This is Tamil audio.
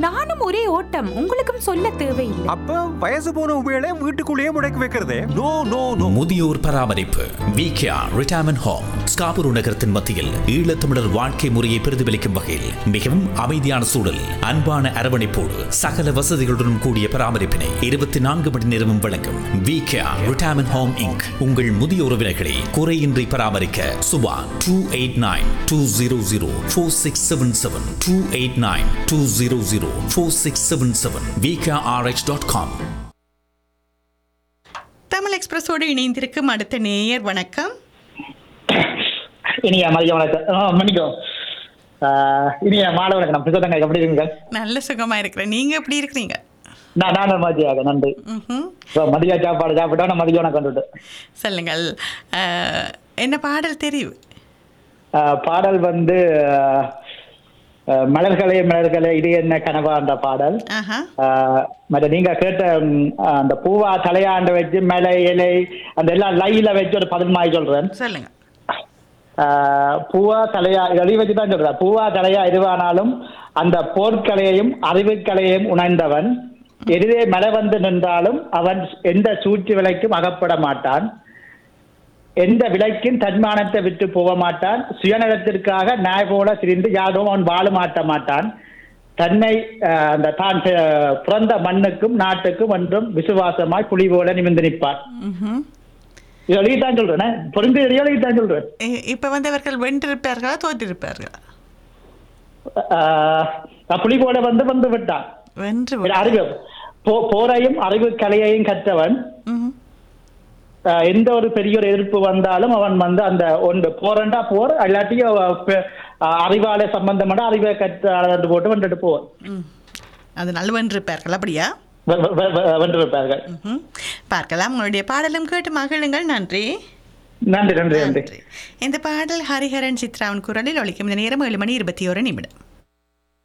நானும் ஒரே ஓட்டம் உங்களுக்கும் சொல்ல தேவையில்லை அப்ப வயசு போன உபயோக வீட்டுக்குள்ளேயே முடக்கி வைக்கிறதே நோ நோ நோ முதியோர் பராமரிப்பு விகேஆர் ரிட்டையர்மெண்ட் ஹோம் ஸ்காபுரு நகரத்தின் மத்தியில் ஈழத்தமிழர் வாழ்க்கை முறையை பிரதிபலிக்கும் வகையில் மிகவும் அமைதியான சூழல் அன்பான அரவணைப்போடு சகல வசதிகளுடன் கூடிய பராமரிப்பினை இருபத்தி நான்கு மணி நேரமும் வழங்கும் விகேஆர் ரிட்டையர்மெண்ட் ஹோம் இங்க் உங்கள் முதிய உறவினர்களை குறையின்றி பராமரிக்க Subha two eight nine two zero zero four six seven seven two eight nine two zero zero four six seven seven VKRH dot com Tamil எக்ஸ்பிரஸோடு இணைந்திருக்கும் அடுத்த நேயர் வணக்கம் இனிய மதிய வணக்கம் ஆ, மன்னிக்கவும் ஆஹ், இனிய மாலை வணக்கம் நம்ம பிசோதங்க எப்படி இருக்கீங்க நல்ல சுகமா இருக்கிறேன் நீங்க எப்படி இருக்கிறீங்க நான் நான் மதியாக நன்றி ம்ஹும். இப்போ மதிய சாப்பாடு சாப்பிட்டா நான் மதிய வணக்கம் கொண்டுட்டு சொல்லுங்கள் அஹ், என்ன பாடல் தெரிவு ஆஹ், பாடல் வந்து ஆஹ், ஆஹ், மலர்களே மலர்களே இது என்ன கனவா அந்த பாடல் ஆஹா ஆஹ், மற்ற நீங்க கேட்ட ம், அந்த பூவா தலையாண்ட வச்சு மலை இலை அந்த எல்லாம் லைல வச்சு ஒரு பதில் மாதிரி சொல்றேன் சொல்லுங்க ஆஹ் பூவா தலையா எழுதி வச்சு தான் சொல்றேன் பூவா தலையா எதுவானாலும் அந்த போர்க்கலையையும் அறிவுக்கலையையும் உணர்ந்தவன் எதிரே மழை வந்து நின்றாலும் அவன் எந்த சூழ்ச்சி விலைக்கும் அகப்பட மாட்டான் எந்த விலைக்கும் தன்மானத்தை விட்டு போக மாட்டான் சுயநலத்திற்காக நாய் போல திரிந்து யாரும் அவன் வாழ மாட்ட மாட்டான் தன்னை ஆஹ், அந்த தான் செ- பிறந்த மண்ணுக்கும் நாட்டுக்கும் என்றும் விசுவாசமாய் புலி போல நிமிர்ந்து நிற்பான் ம்ஹும். இது எழுதித்தான் சொல்றேன் பொருந்து எழுதித்தான் சொல்றேன் இ- இப்ப வந்து அவர்கள் வென்றிருப்பார்களா தோற்றிருப்பார்களா ஆஹ் புலி கூட வந்து வந்து விட்டான் வென்று ஒரு அறிவு போ- போரையும் அறிவு கலையையும் கற்றவன் ம்ஹும். ஆஹ் எந்த ஒரு பெரிய ஒரு எதிர்ப்பு வந்தாலும் அவன் வந்து அந்த ஒன்று போறண்டா போர் இல்லாட்டியும் அவ பெ- ஆஹ் அறிவாலை சம்பந்தமான அறிவை கற்று போட்டு வந்துட்டு போவான் ம். அதனால் வென்றிருப்பார்கள் அப்படியா வெ- வெ- வெ- வெ- வென்று வைப்பார்கள் ம்ஹும். பார்க்கலாம் உங்களுடைய பாடலும் கேட்டு மகிழுங்கள் நன்றி நன்றி நன்றி நன்றி நன்றி இந்த பாடல் ஹரிஹரன் சித்ராவின் குரலில் ஒழிக்கும் இந்த நேரம் ஏழு மணி இருபத்தி ஒரு நிமிடம்